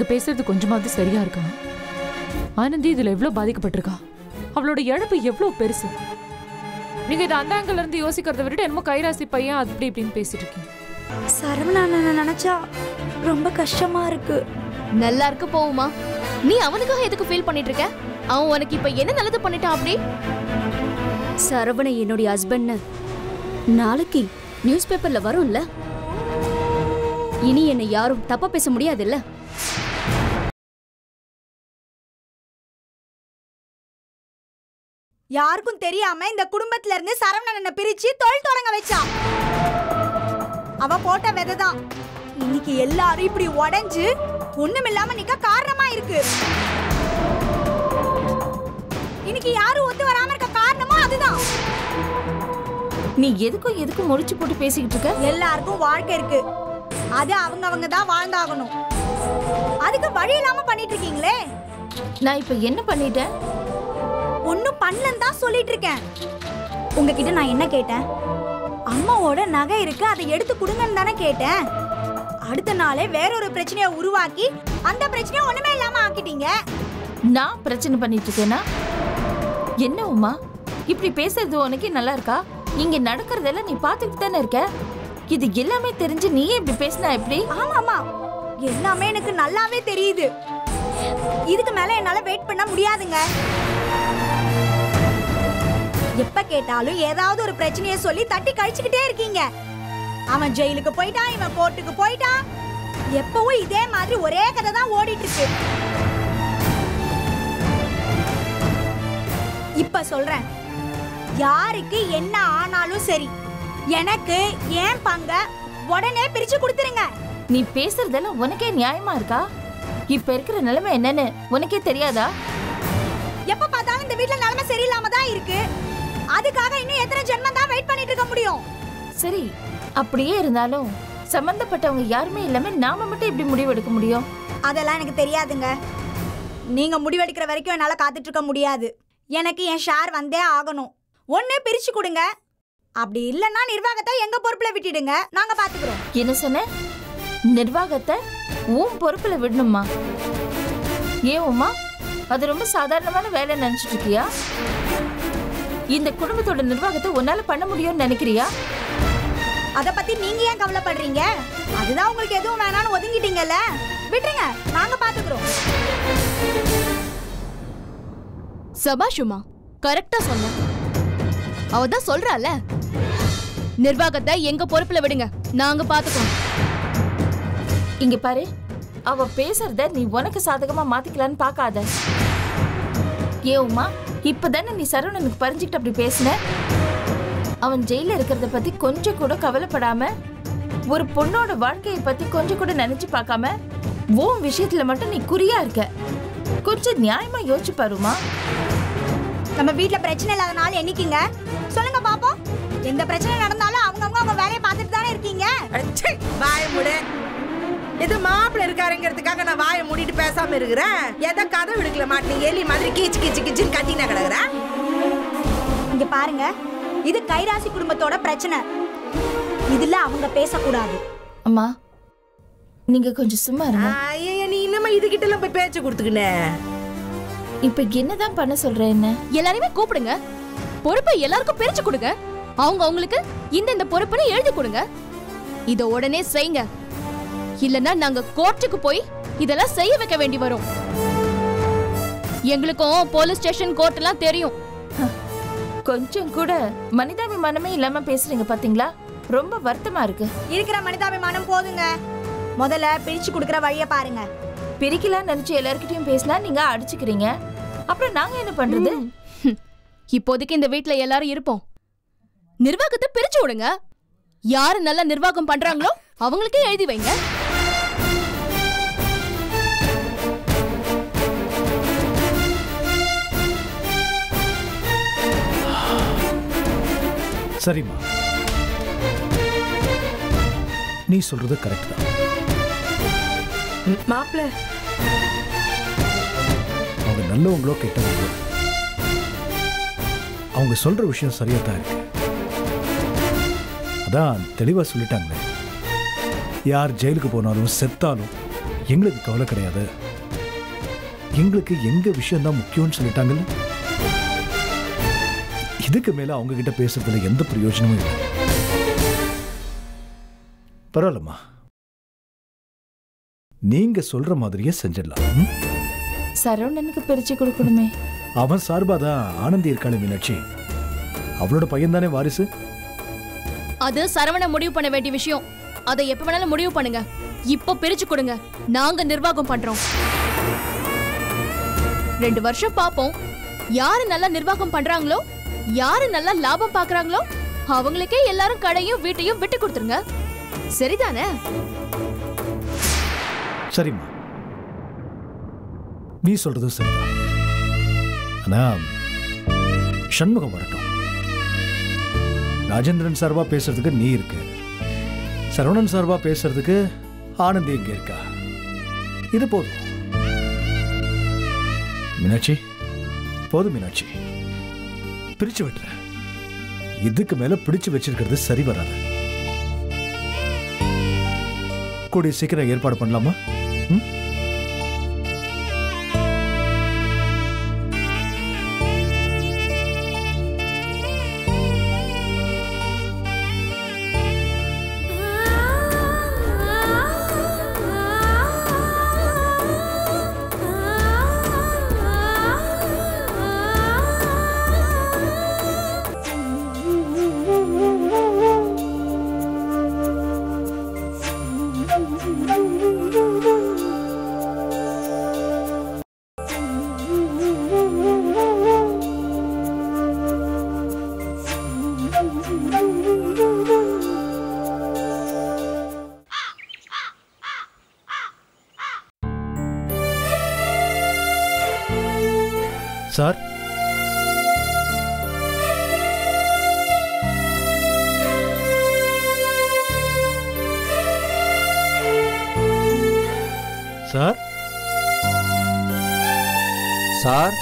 நீங்க பேசுறது கொஞ்சமாவது சரியா இருக்கா ஆனந்தி இதுல எவ்வளவு பாதிக்கப்பட்டிருக்கா அவளோட இழப்பு எவ்வளவு பெருசு நீங்க இதை அந்த ஆங்கிள் இருந்து யோசிக்கிறத விட்டுட்டு என்னமோ கைராசி பையன் அப்படி இப்படின்னு பேசிட்டு இருக்கீங்க சரவணாண்ணனை நினைச்சா ரொம்ப கஷ்டமா இருக்கு நல்லா இருக்கு போவுமா நீ அவனுக்காக எதுக்கு ஃபீல் பண்ணிட்டு இருக்க அவன் உனக்கு இப்ப என்ன நல்லது பண்ணிட்டான் அப்படி சரவணன் என்னுடைய ஹஸ்பண்ட்னு நாளைக்கு நியூஸ் பேப்பர்ல வரும்ல இனி என்னை யாரும் தப்பா பேச முடியாதுல்ல யாருக்கும் தெரியாம இந்த குடும்பத்துல இருந்து சரவணனை பிரிச்சு தொழில் தொடங்க வச்சான் அவ போட்ட விதை தான் இன்னைக்கு எல்லாரும் இப்படி உடைஞ்சு ஒண்ணுமில்லாம நிக்க காரணமா இருக்கு இன்னைக்கு யாரும் ஒத்து வராம இருக்க காரணமும் அதுதான் நீ எதுக்கும் எதுக்கும் முடிச்சு போட்டு பேசிக்கிட்டு இருக்க எல்லாருக்கும் வாழ்க்கை இருக்கு அது அவங்க அவங்க தான் வாழ்ந்தாகணும் அதுக்கு வழி இல்லாம பண்ணிட்டு இருக்கீங்களே நான் இப்ப என்ன பண்ணிட்டேன் ஒன்னும் பண்ணலன்னு தான் சொல்லிட்டு இருக்கேன் உங்ககிட்ட நான் என்ன கேட்டேன் அம்மாவோட நகை இருக்கு அதை எடுத்து கொடுங்கன்னு தானே கேட்டேன் அடுத்த நாளே வேற ஒரு பிரச்சனையை உருவாக்கி அந்த பிரச்சனையை ஒண்ணுமே இல்லாம ஆக்கிட்டீங்க நான் பிரச்சனை பண்ணிட்டு இருக்கேனா என்ன உமா இப்படி பேசுறது உனக்கே நல்லா இருக்கா இங்க நடக்கிறதெல்லாம் நீ பாத்துக்கிட்டு தானே இருக்க இது எல்லாமே தெரிஞ்சு நீயே இப்படி பேசினா எப்படி ஆமா ஆமா எல்லாமே எனக்கு நல்லாவே தெரியுது இதுக்கு மேல என்னால வெயிட் பண்ண முடியாதுங்க எப்ப கேட்டாலும் ஏதாவது ஒரு பிரச்சனையை சொல்லி தட்டி கழிச்சுக்கிட்டே இருக்கீங்க அவன் ஜெயிலுக்கு போயிட்டான் இவன் கோர்ட்டுக்கு போயிட்டான் எப்பவும் இதே மாதிரி ஒரே கதை தான் ஓடிட்டு இருக்கு இப்ப சொல்றேன் யாருக்கு என்ன ஆனாலும் சரி எனக்கு ஏன் பங்க உடனே பிரிச்சு கொடுத்துருங்க நீ பேசுறதெல்லாம் உனக்கே நியாயமா இருக்கா இப்ப இருக்கிற நிலைமை என்னன்னு உனக்கே தெரியாதா எப்ப பார்த்தாலும் இந்த வீட்ல நிலைமை சரியில்லாம தான் இருக்கு அதுக்காக இன்னும் எத்தனை ஜென்மம் தான் வெயிட் பண்ணிட்டு இருக்க முடியும் சரி அப்படியே இருந்தாலும் சம்பந்தப்பட்டவங்க யாருமே இல்லாம நாம மட்டும் எப்படி முடிவு எடுக்க முடியும் அதெல்லாம் எனக்கு தெரியாதுங்க நீங்க முடிவெடுக்கிற வரைக்கும் என்னால காத்துட்டு இருக்க முடியாது எனக்கு என் ஷேர் வந்தே ஆகணும் ஒண்ணு பிரிச்சு கொடுங்க அப்படி இல்லைன்னா நிர்வாகத்தை எங்க பொறுப்புல விட்டுடுங்க நாங்க பாத்துக்கிறோம் என்ன சொன்ன நிர்வாகத்தை உன் பொறுப்புல விடணுமா ஏன் உமா அது ரொம்ப சாதாரணமான வேலை நினைச்சிட்டு இருக்கியா இந்த குடும்பத்தோட நிர்வாகத்தை உன்னால பண்ண முடியும்னு நினைக்கிறியா அத பத்தி நீங்க ஏன் கவலைப்படுறீங்க அதுதான் உங்களுக்கு எதுவும் வேணாம்னு ஒதுங்கிட்டீங்கல்ல விட்டுருங்க நாங்க பாத்துக்கிறோம் சபாஷுமா கரெக்டா சொன்ன அவ தான் சொல்றால நிர்வாகத்தை எங்க பொறுப்புல விடுங்க நாங்க பாத்துக்கிறோம் இங்க பாரு அவ பேசுறத நீ உனக்கு சாதகமா மாத்திக்கலான்னு பார்க்காத ஏன் உமா இப்பதானே நீ சரவணனுக்கு பறிஞ்சுக்கிட்டு அப்படி பேசின அவன் ஜெயில இருக்கிறத பத்தி கொஞ்சம் கூட கவலைப்படாம ஒரு பொண்ணோட வாழ்க்கையை பத்தி கொஞ்சம் கூட நினைச்சு பார்க்காம உன் விஷயத்துல மட்டும் நீ குறியா இருக்க கொஞ்சம் நியாயமா யோசிச்சு பாருமா நம்ம வீட்ல பிரச்சனை இல்லாத நாள் என்னைக்குங்க சொல்லுங்க பாப்போம் எந்த பிரச்சனை நடந்தாலும் அவங்கவங்க அவங்க வேலையை பார்த்துட்டு தானே இருக்கீங்க அச்சே, வாயை மூடு இது மாப்பிள்ள இருக்காருங்கிறதுக்காக நான் வாயை மூடிட்டு பேசாம இருக்கிறேன் எதை கதை விடுக்கல மாட்டேன் எலி மாதிரி கீச்சு கீச்சு கீச்சுன்னு கத்தின கிடக்குறேன் இங்க பாருங்க இது கைராசி குடும்பத்தோட பிரச்சனை இதுல அவங்க பேசக்கூடாது அம்மா நீங்க கொஞ்சம் சும்மா இருங்க ஐயா நீ இன்னமா இதுகிட்ட எல்லாம் போய் பேச்சு கொடுத்துக்கினே இப்ப என்னதான் பண்ண சொல்ற என்ன எல்லாரையுமே கூப்பிடுங்க பொறுப்பை எல்லாருக்கும் பிரிச்சு கொடுங்க அவங்க அவங்களுக்கு இந்த இந்த பொறுப்புன்னு எழுதி கொடுங்க இத உடனே செய்யுங்க இல்லனா நாங்க கோர்ட்டுக்கு போய் இதெல்லாம் செய்ய வைக்க வேண்டி வரும் எங்களுக்கும் போலீஸ் ஸ்டேஷன் கோர்ட் எல்லாம் தெரியும் கொஞ்சம் கூட மனிதாபிமானமே இல்லாம பேசுறீங்க பாத்தீங்களா ரொம்ப வருத்தமா இருக்கு இருக்கிற மனிதாபிமானம் போதுங்க முதல்ல பிரிச்சு கொடுக்கற வழிய பாருங்க பிரிக்கலாம் நினைச்சு எல்லார்கிட்டயும் பேசினா நீங்க அடிச்சுக்கிறீங்க அப்புறம் நாங்க என்ன பண்றது ஹம். இப்போதைக்கு இந்த வீட்ல எல்லாரும் இருப்போம் நிர்வாகத்தை பிரிச்சு விடுங்க யாரு நல்ல நிர்வாகம் பண்றாங்களோ அவங்களுக்கே எழுதி வைங்க சரிம்மா நீ சொல்றது கரெக்ட் தான் மாப்பிள்ள அவங்க நல்லவங்களோ கெட்டவங்களோ அவங்க சொல்ற விஷயம் சரியா தான் இருக்கு அதான் தெளிவா சொல்லிட்டாங்களே யார் ஜெயிலுக்கு போனாலும் செத்தாலும் எங்களுக்கு கவலை கிடையாது எங்களுக்கு எங்க விஷயம் தான் முக்கியம்னு சொல்லிட்டாங்கல்ல இதுக்கு மேல அவங்க கிட்ட பேசுறதுல எந்த பிரயோஜனமும் இல்லை பரவாயில்லம்மா நீங்க சொல்ற மாதிரியே செஞ்சிடலாம் ம்? சரவணனுக்கு பிரிச்சு கொடுக்கணுமே அவன் சார்பா தான் ஆனந்தி இருக்காளே மீனாட்சி அவளோட பையன் தானே வாரிசு அது சரவண முடிவு பண்ண வேண்டிய விஷயம் அதை எப்ப வேணாலும் முடிவு பண்ணுங்க இப்போ பிரிச்சு கொடுங்க நாங்க நிர்வாகம் பண்றோம் ரெண்டு வருஷம் பாப்போம் யாரு நல்லா நிர்வாகம் பண்றாங்களோ யாரு நல்லா லாபம் பாக்குறாங்களோ அவங்களுக்கே எல்லாரும் கடையும் வீட்டையும் விட்டு கொடுத்துருங்க சரிதானே சரிம்மா நீ சொல்றது சரிதான் ஆனா சண்முகம் வரட்டும் ராஜேந்திரன் சார்பா பேசுறதுக்கு நீ இருக்க சரவணன் சார்பா பேசுறதுக்கு ஆனந்தி இங்க இருக்கா இது போதும் மீனாட்சி போதும் மீனாட்சி பிரிச்சு விட்டுற இதுக்கு மேல பிடிச்சு வச்சிருக்கிறது சரி வராது கூடிய சீக்கிரம் ஏற்பாடு பண்ணலாமா ம் சார் சார் சார்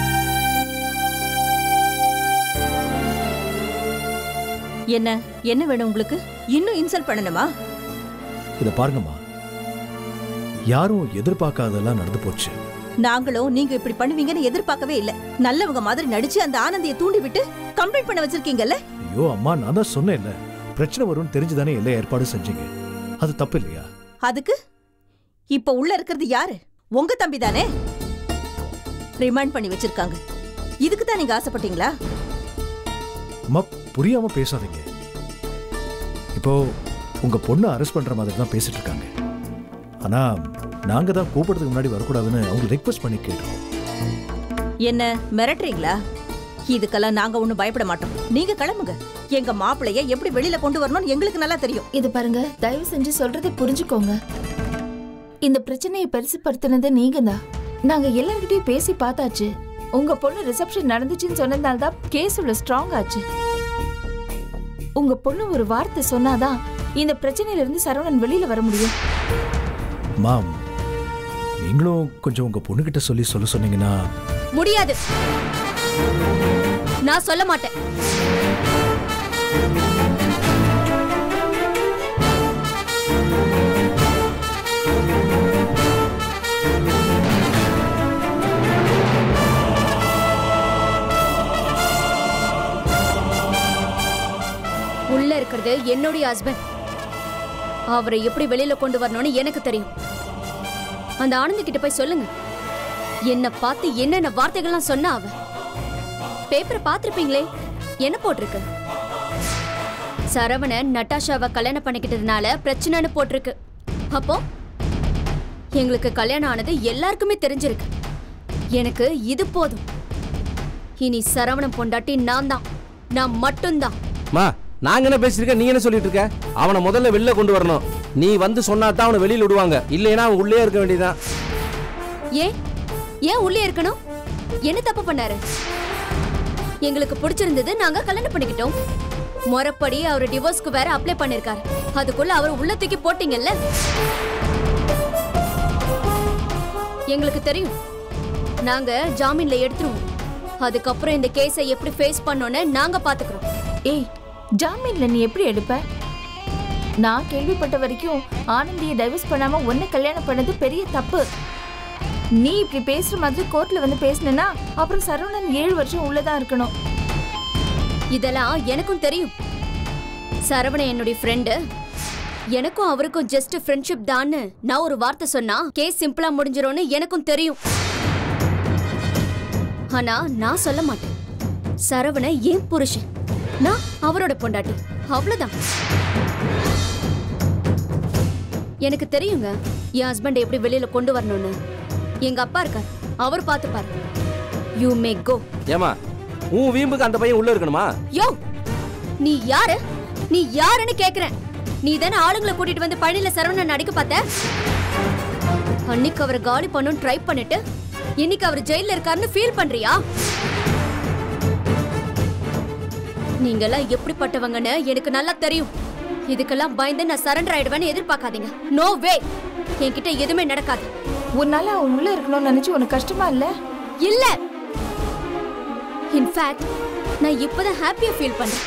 என்ன என்ன வேணும் உங்களுக்கு இன்னும் இன்சல்ட் பண்ணணுமா இத பாருங்கம்மா யாரும் எதிர்பார்க்காததெல்லாம் நடந்து போச்சு நாங்களும் நீங்க இப்படி பண்ணுவீங்கன்னு எதிர்பார்க்கவே இல்ல நல்லவங்க மாதிரி நடிச்சு அந்த ஆனந்தியை தூண்டி விட்டு கம்ப்ளைண்ட் பண்ண வச்சிருக்கீங்கல்ல ஐயோ அம்மா நான் தான் சொன்னேன்ல பிரச்சனை வரும்னு தெரிஞ்சுதானே எல்லா ஏற்பாடும் செஞ்சீங்க அது தப்பு இல்லையா அதுக்கு இப்ப உள்ள இருக்கிறது யாரு உங்க தம்பி தானே ரிமைண்ட் பண்ணி வச்சிருக்காங்க இதுக்கு தான் நீங்க ஆசைப்பட்டீங்களா அம்மா புரியாம பேசாதீங்க இப்போ உங்க பொண்ணை அரெஸ்ட் பண்ற மாதிரி தான் பேசிட்டு இருக்காங்க ஆனா நாங்க தான் கூப்பிடுறதுக்கு முன்னாடி வரக்கூடாதுன்னு அவங்க ரெக்வஸ்ட் பண்ணி கேட்டோம் என்ன மிரட்டுறீங்களா இதுக்கெல்லாம் நாங்க ஒண்ணும் பயப்பட மாட்டோம் நீங்க கிளம்புங்க எங்க மாப்பிளைய எப்படி வெளியில கொண்டு வரணும்னு எங்களுக்கு நல்லா தெரியும் இது பாருங்க தயவு செஞ்சு சொல்றதை புரிஞ்சுக்கோங்க இந்த பிரச்சனையை பெருசுப்படுத்தினது நீங்க தான் நாங்க எல்லார்கிட்டயும் பேசி பார்த்தாச்சு உங்க பொண்ணு ரிசப்ஷன் நடந்துச்சுன்னு சொன்னதால தான் கேஸ் இவ்வளவு ஸ்ட்ராங் ஆச்சு உங்க பொண்ணு ஒரு வார்த்தை சொன்னாதான் இந்த பிரச்சனையில இருந்து சரவணன் வெளியில வர முடியும் மாம் நீங்களும் கொஞ்சம் உங்க பொண்ணுகிட்ட சொல்லி சொல்ல சொன்னீங்கன்னா முடியாது நான் சொல்ல மாட்டேன் உள்ள இருக்கிறது என்னுடைய ஹஸ்பண்ட் அவரை எப்படி வெளியில கொண்டு வரணும்னு எனக்கு தெரியும் அந்த ஆனந்தி கிட்ட போய் சொல்லுங்க என்ன பார்த்து என்னென்ன வார்த்தைகள்லாம் சொன்னா அவ பேப்பரை பார்த்திருப்பீங்களே என்ன போட்டிருக்கு சரவணன் நட்டாஷாவை கல்யாணம் பண்ணிக்கிட்டதுனால பிரச்சனைன்னு போட்டிருக்கு அப்போ எங்களுக்கு கல்யாணம் ஆனது எல்லாருக்குமே தெரிஞ்சிருக்கு எனக்கு இது போதும் இனி சரவணன் பொண்டாட்டி நான் தான் நான் மட்டும்தான் மா நாங்க என்ன பேசிருக்க நீ என்ன சொல்லிட்டு இருக்க அவனை முதல்ல வெளில கொண்டு வரணும் நீ வந்து சொன்னா தான் அவனை வெளியில விடுவாங்க இல்லைன்னா அவன் உள்ளே இருக்க வேண்டியதுதான் ஏன் ஏன் உள்ளே இருக்கணும் என்ன தப்பு பண்ணாரு எங்களுக்கு பிடிச்சிருந்தது நாங்க கல்யாணம் பண்ணிக்கிட்டோம் முறைப்படி அவர் டிவோர்ஸ்க்கு வேற அப்ளை பண்ணிருக்காரு அதுக்குள்ள அவர் உள்ள தூக்கி போட்டீங்கல்ல எங்களுக்கு தெரியும் நாங்க ஜாமீன்ல எடுத்துருவோம் அதுக்கப்புறம் இந்த கேஸை எப்படி ஃபேஸ் பண்ணோன்னு நாங்க பாத்துக்கிறோம் ஏய் ஜாமீன்ல நீ எப்படி எடுப்ப நான் கேள்விப்பட்ட வரைக்கும் ஆனந்தியை டைவர்ஸ் பண்ணாம உன்னை கல்யாணம் பண்ணது பெரிய தப்பு நீ இப்படி பேசுற மாதிரி கோர்ட்ல வந்து பேசினா அப்புறம் சரவணன் ஏழு வருஷம் உள்ளதா இருக்கணும் இதெல்லாம் எனக்கும் தெரியும் சரவண என்னுடைய ஃப்ரெண்டு எனக்கும் அவருக்கும் ஜஸ்ட் ஃப்ரெண்ட்ஷிப் தான்னு நான் ஒரு வார்த்தை சொன்னா கேஸ் சிம்பிளா முடிஞ்சிரும்னு எனக்கும் தெரியும் ஆனா நான் சொல்ல மாட்டேன் சரவண ஏன் புருஷன் நான் அவரோட பொண்டாட்டி அவ்வளவுதான் எனக்கு தெரியுங்க என் ஹஸ்பண்ட் எப்படி வெளியில கொண்டு வரணும்னு எங்க அப்பா இருக்கார் அவர் பார்த்துப்பாரு யூ மே கோ ஏமா உன் வீம்புக்கு அந்த பையன் உள்ள இருக்கணுமா யோ நீ யாரு நீ யாருன்னு கேக்குறேன் நீ தானே ஆளுங்களை கூட்டிட்டு வந்து பழனியில சரவணன் அடிக்க பார்த்த அன்னைக்கு அவரை காலி பண்ணும் ட்ரை பண்ணிட்டு இன்னைக்கு அவர் ஜெயில இருக்காருன்னு ஃபீல் பண்றியா நீங்கெல்லாம் எப்படிப்பட்டவங்கன்னு எனக்கு நல்லா தெரியும் இதுக்கெல்லாம் பயந்து நான் சரண்டர் ஆயிடுவேன்னு எதிர்பார்க்காதீங்க நோ வே என்கிட்ட எதுவுமே நடக்காது உன்னால அவன் உள்ள இருக்கணும்னு நினைச்சு உனக்கு கஷ்டமா இல்ல இல்ல இன்ஃபேக்ட் நான் இப்பதான் ஹாப்பியா ஃபீல் பண்றேன்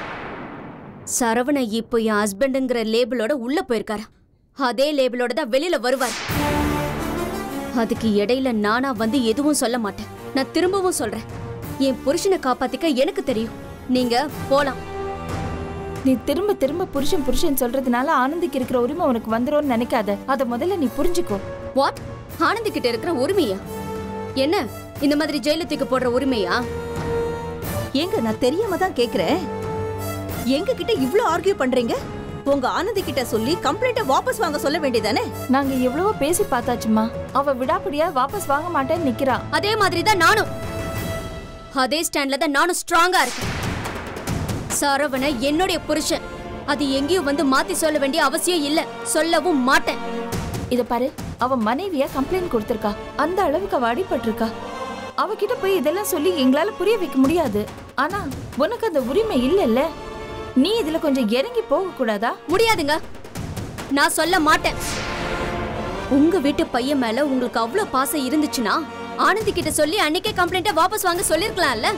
சரவண இப்போ என் ஹஸ்பண்டுங்கிற லேபிளோட உள்ள போயிருக்காரு அதே லேபிளோட தான் வெளியில வருவார் அதுக்கு இடையில நானா வந்து எதுவும் சொல்ல மாட்டேன் நான் திரும்பவும் சொல்றேன் என் புருஷனை காப்பாத்திக்க எனக்கு தெரியும் நீங்க போலாம் நீ திரும்ப திரும்ப புருஷன் புருஷன் சொல்றதுனால ஆனந்திக்கு இருக்கிற உரிமை உனக்கு வந்துரும்னு நினைக்காத அத முதல்ல நீ புரிஞ்சுக்கோ வாட் ஆனந்தி கிட்ட இருக்கிற உரிமையா என்ன இந்த மாதிரி ஜெயில தூக்கி போடுற உரிமையா ஏங்க நான் தெரியாம தான் கேக்குறேன் எங்க கிட்ட இவ்ளோ ஆர்கியூ பண்றீங்க உங்க ஆனந்தி கிட்ட சொல்லி கம்ப்ளைண்ட்டை வாபஸ் வாங்க சொல்ல வேண்டியதானே நாங்க எவ்வளவோ பேசி பார்த்தாச்சுமா அவ விடாப்பிடியா வாபஸ் வாங்க மாட்டேன்னு நிக்கிறா அதே மாதிரி தான் நானும் அதே ஸ்டாண்ட்ல தான் நானும் ஸ்ட்ராங்கா இருக்கேன் சரவண என்னுடைய புருஷன் அது எங்கேயும் வந்து மாத்தி சொல்ல வேண்டிய அவசியம் இல்ல சொல்லவும் மாட்டேன் இத பாரு அவ மனைவியா கம்ப்ளைண்ட் கொடுத்திருக்கா அந்த அளவுக்கு அவ அடிபட்டிருக்கா அவகிட்ட போய் இதெல்லாம் சொல்லி எங்களால புரிய வைக்க முடியாது ஆனா உனக்கு அந்த உரிமை இல்லைல்ல நீ இதுல கொஞ்சம் இறங்கி போக கூடாதா முடியாதுங்க நான் சொல்ல மாட்டேன் உங்க வீட்டு பையன் மேல உங்களுக்கு அவ்வளவு பாசம் இருந்துச்சுன்னா ஆனந்தி கிட்ட சொல்லி அன்னைக்கே கம்ப்ளைண்ட்டை வாபஸ் வாங்க சொல்லிருக்கலாம்ல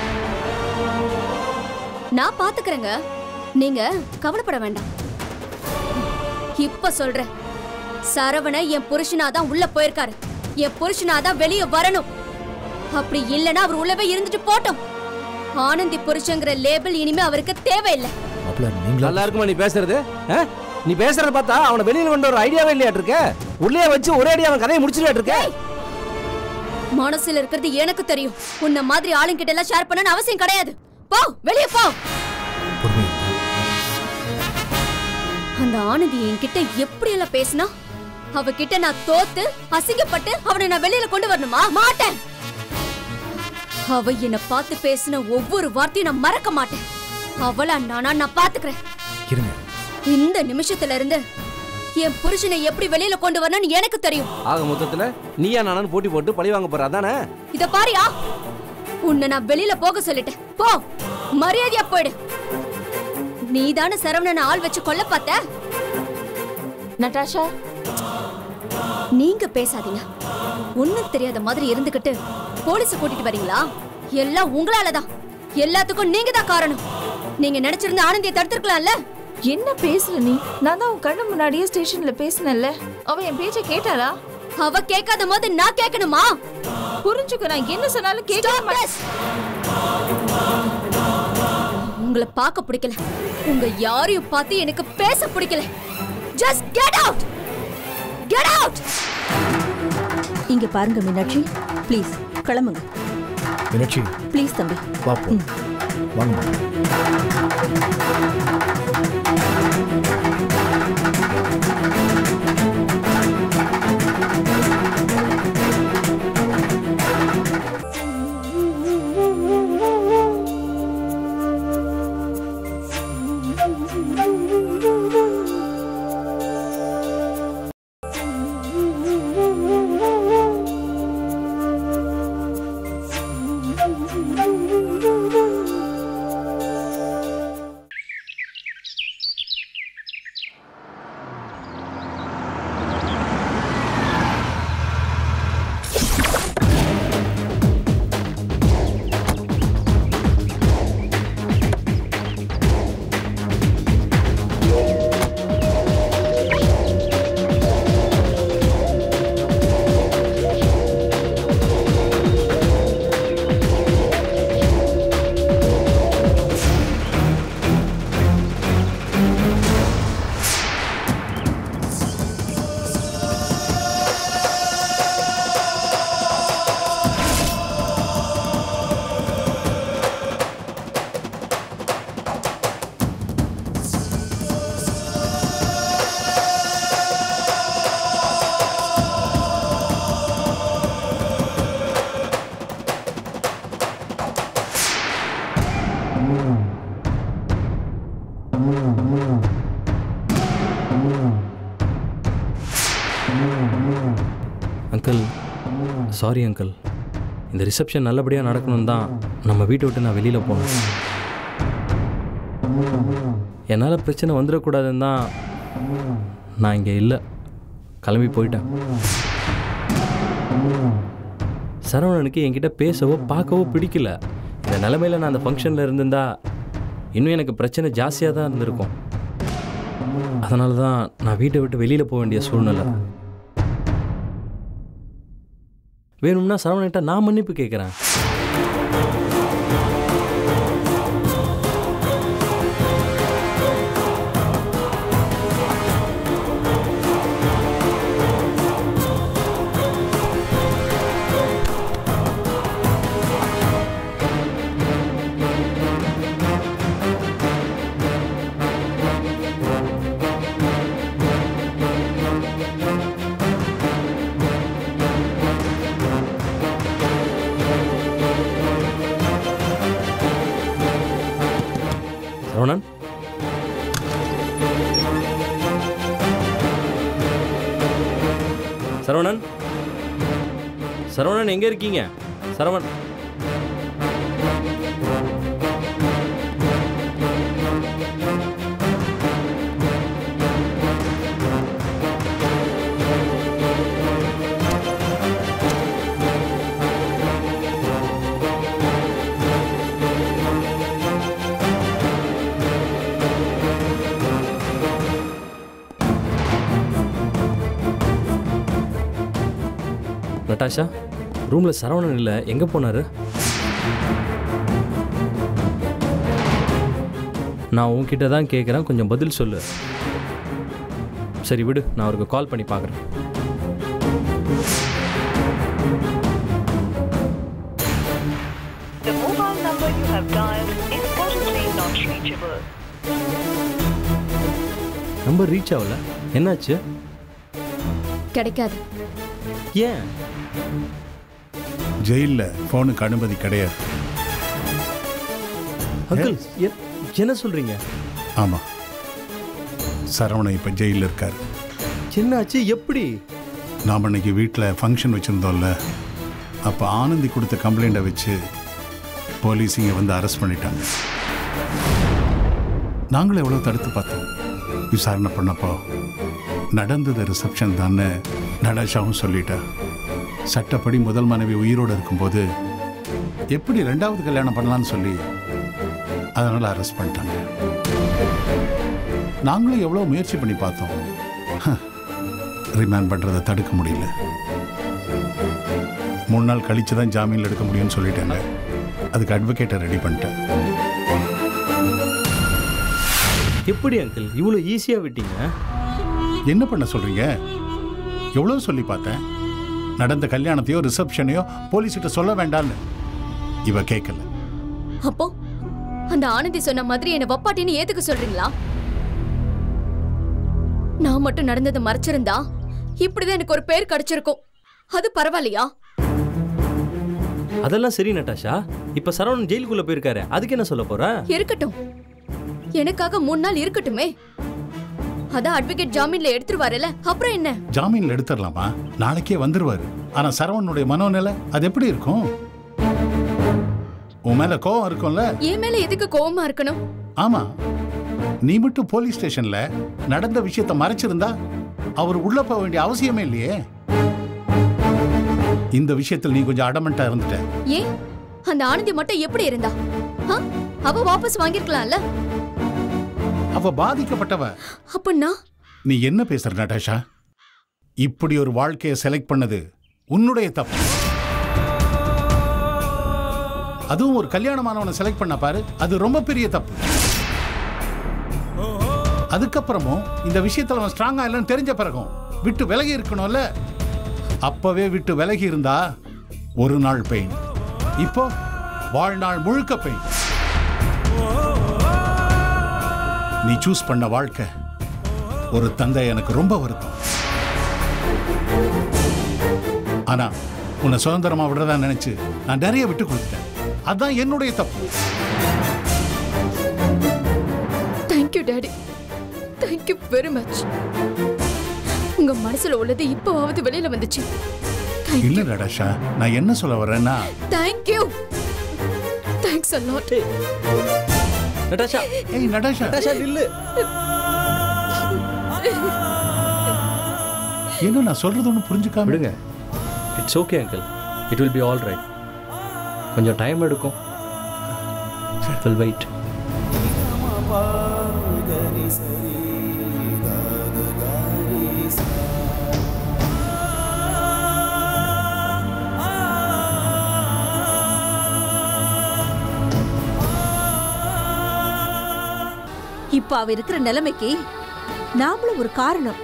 நான் பாத்துக்கிறேங்க நீங்க கவலைப்பட வேண்டாம் இப்ப சொல்றேன் சரவண என் புருஷனாதான் உள்ள போயிருக்காரு என் புருஷனாதான் வெளிய வரணும் அப்படி இல்லைன்னா அவர் உள்ளவே இருந்துட்டு போட்டோம் ஆனந்தி புருஷங்கிற லேபிள் இனிமே அவருக்கு தேவையில்லை மாப்பிள்ள நீங்களா நல்லா இருக்குமா நீ பேசுறது ஆ? நீ பேசுறத பார்த்தா அவனை வெளியில கொண்டு வர ஐடியாவே இல்லையாட்டு இருக்க உள்ளே வச்சு ஒரே அடி அவன் கதையை முடிச்சுட்டு இருக்க மனசுல இருக்கிறது எனக்கு தெரியும் உன்ன மாதிரி ஆளுங்கிட்ட எல்லாம் ஷேர் பண்ணணும்னு அவசியம் கிடையாது போ வெளிய போ பொறுமை அந்த ஆனந்தி என்கிட்ட எப்படி எல்லாம் பேசினா அவகிட்ட நான் தோத்து அசிங்கப்பட்டு அவனை நான் வெளியில கொண்டு வரணுமா மாட்டேன் அவ என்ன பார்த்து பேசின ஒவ்வொரு வார்த்தையும் நான் மறக்க மாட்டேன் அவளா நானா நான் பாத்துக்கிறேன் இருங்க இந்த நிமிஷத்துல இருந்து என் புருஷனை எப்படி வெளியில கொண்டு வரணும்னு எனக்கு தெரியும் ஆக மொத்தத்துல நீயா நானும் போட்டி போட்டு பழி வாங்க போற அதானே இத பாரியா உன்னை நான் வெளியில போக சொல்லிட்டேன் போ மரியாதையா போயிடு நீதானே சரவணனை ஆள் வச்சு கொல்ல பார்த்த நட்டாஷா நீங்க பேசாதீங்க ஒண்ணும் தெரியாத மாதிரி இருந்துகிட்டு போலீஸ கூட்டிட்டு வரீங்களா எல்லாம் உங்களாலதான் எல்லாத்துக்கும் நீங்க தான் காரணம் நீங்க நினைச்சிருந்த ஆனந்தியை தடுத்திருக்கலாம்ல என்ன பேசுற நீ நான் தான் உன் கண்ணு முன்னாடியே ஸ்டேஷன்ல பேசினேன்ல அவ என் பேச்ச கேட்டாளா அவ கேட்காத போது நான் கேட்கணுமா புரிஞ்சுக்க நான் என்ன சொன்னாலும் கேட்க Stop this! உங்களை பார்க்க பிடிக்கல உங்க யாரையும் பார்த்து எனக்கு பேச பிடிக்கல just get out get out இங்க பாருங்க மீனாட்சி ப்ளீஸ் கிளம்புங்க மீனாட்சி ப்ளீஸ் தம்பி வா போ வாங்க சாரி அங்கிள் இந்த ரிசப்ஷன் நல்லபடியாக நடக்கணும் தான் நம்ம வீட்டை விட்டு நான் வெளியில் போனேன் என்னால் பிரச்சனை வந்துடக்கூடாதுன்னு தான் நான் இங்கே இல்லை கிளம்பி போயிட்டேன் சரவணனுக்கு என்கிட்ட பேசவோ பார்க்கவோ பிடிக்கல இந்த நிலமையில நான் அந்த ஃபங்க்ஷனில் இருந்திருந்தா இன்னும் எனக்கு பிரச்சனை ஜாஸ்தியாக தான் இருந்திருக்கும் அதனால தான் நான் வீட்டை விட்டு வெளியில் போக வேண்டிய சூழ்நிலை வேணும்னா சரவணன்கிட்ட நான் மன்னிப்பு கேட்குறேன் சரவணன் சரவணன் சரவணன் எங்க இருக்கீங்க சரவணன் நட்டாஷா ரூம்ல சரவணன் இல்லை எங்க போனாரு நான் உன்கிட்ட தான் கேட்குறேன் கொஞ்சம் பதில் சொல்லு சரி விடு நான் அவருக்கு கால் பண்ணி பார்க்குறேன் The mobile number you have dialed is currently not reachable. Number reach ஆகல என்னாச்சு கிடைக்காது ஏன் ஜெயிலில் ஃபோனுக்கு அனுமதி கிடையாது அங்கிள் எ- என்ன சொல்றீங்க ஆமாம் சரவணன் இப்போ ஜெயிலில் இருக்கார் என்னாச்சு எப்படி நாம் அன்னைக்கு வீட்டில் ஃபங்க்ஷன் வச்சுருந்தோம்ல அப்போ ஆனந்தி கொடுத்த கம்ப்ளைண்ட்டை வச்சு போலீஸ் இங்கே வந்து அரெஸ்ட் பண்ணிட்டாங்க நாங்களும் எவ்வளோ தடுத்து பார்த்தோம் விசாரணை பண்ணப்போ நடந்தது ரிசப்ஷன் தானே நடேஷாவும் சொல்லிட்டா சட்டப்படி முதல் மனைவி உயிரோடு இருக்கும்போது எப்படி ரெண்டாவது கல்யாணம் பண்ணலான்னு சொல்லி அதனால் அரெஸ்ட் பண்ணிட்டாங்க நாங்களும் எவ்வளோ முயற்சி பண்ணி பார்த்தோம் ரிமாண்ட் பண்ணுறதை தடுக்க முடியல மூணு நாள் கழிச்சு தான் ஜாமீனில் எடுக்க முடியும்னு சொல்லிட்டாங்க அதுக்கு அட்வொகேட்டை ரெடி பண்ணிட்டேன் எப்படி அங்கிள் இவ்வளோ ஈஸியாக விட்டீங்க என்ன பண்ண சொல்றீங்க எவ்வளோ சொல்லி பார்த்தேன் நடந்த கல்யாணத்தையோ ரிசப்ஷனையோ போலீஸ்கிட்ட சொல்ல வேண்டாம்னு இவ கேட்கல அப்போ அந்த ஆனந்தி சொன்ன மாதிரி என்ன வப்பாட்டின்னு ஏத்துக்க சொல்றீங்களா நான் மட்டும் நடந்ததை மறைச்சிருந்தா இப்படிதான் எனக்கு ஒரு பேர் கிடைச்சிருக்கும் அது பரவாயில்லையா அதெல்லாம் சரி நட்டாஷா இப்போ சரவணன் ஜெயிலுக்குள்ளே போயிருக்காரு அதுக்கு என்ன சொல்ல போற இருக்கட்டும் எனக்காக மூணு நாள் இருக்கட்டுமே அதான் அட்வொகேட் ஜாமீன்ல எடுத்துருவாருல அப்புறம் என்ன ஜாமீனில் எடுத்துடலாமா நாளைக்கே வந்துருவாரு ஆனா சரவணனுடைய மனோநிலை அது எப்படி இருக்கும் உன் மேல கோவம் இருக்கும்ல என் மேல எதுக்கு கோவமா இருக்கணும் ஆமா நீ மட்டும் போலீஸ் ஸ்டேஷன்ல நடந்த விஷயத்தை மறைச்சிருந்தா அவர் உள்ள போக வேண்டிய அவசியமே இல்லையே இந்த விஷயத்தில் நீ கொஞ்சம் அடமெண்டா இருந்துட்ட ஏன் அந்த ஆனந்தி மட்டும் எப்படி இருந்தா ஆ? அவ வாபஸ் வாங்கிருக்கலாம்ல அவ பாதிக்கப்பட்டவ அப்படின்னா நீ என்ன பேசுற நட்டாஷா இப்படி ஒரு வாழ்க்கையை செலக்ட் பண்ணது உன்னுடைய தப்பு அதுவும் ஒரு கல்யாணமானவனை செலக்ட் பண்ண பாரு அது ரொம்ப பெரிய தப்பு அதுக்கப்புறமும் இந்த விஷயத்துல அவன் ஸ்ட்ராங்கா இல்லைன்னு தெரிஞ்ச பிறகும் விட்டு விலகி இருக்கணும்ல அப்பவே விட்டு விலகி இருந்தா ஒரு நாள் பெயின் இப்போ வாழ்நாள் முழுக்க பெயின் நீ சூஸ் பண்ண வாழ்க்கை ஒரு தந்தை எனக்கு ரொம்ப வருத்தம் ஆனா உன்னை சுதந்திரமா விடுறதா நினைச்சு நான் நிறைய விட்டு கொடுத்துட்டேன் அதான் என்னுடைய தப்பு thank you daddy thank you very much உங்க மனசுல உள்ளது இப்போவாவது வெளியில வந்துச்சு இல்ல நடாஷா நான் என்ன சொல்ல வரேன்னா thank you thanks a lot Natasha ஏய் நடாஷா நட்டாஷா நில்லு என்ன நான் சொல்றது ஒன்றும் புரிஞ்சுக்காம விடுங்க it's okay uncle it will be all right கொஞ்சம் டைம் எடுக்கும் வில் வெயிட் இப்ப அவ இருக்கிற நிலைமைக்கு நாமளும் ஒரு காரணம்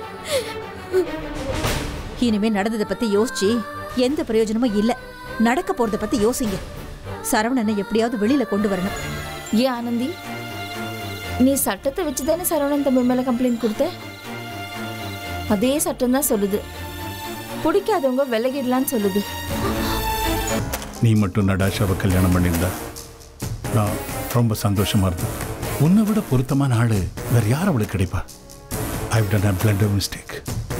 இனிமே நடந்ததை பத்தி யோசிச்சு எந்த பிரயோஜனமும் இல்ல நடக்க போறத பத்தி யோசிங்க சரவணனை எப்படியாவது வெளியில கொண்டு வரணும் ஏன் ஆனந்தி நீ சட்டத்தை வச்சு தானே சரவணன் தம்பி மேல கம்ப்ளைண்ட் கொடுத்த அதே சட்டம் தான் சொல்லுது பிடிக்காதவங்க விலகிடலான்னு சொல்லுது நீ மட்டும் நடாஷாவை கல்யாணம் பண்ணியிருந்தா நான் ரொம்ப சந்தோஷமா இருந்தேன் உன்னை விட பொருத்தமான ஆளு வேற யார் அவளுக்கு கிடைப்பா I done a blunder mistake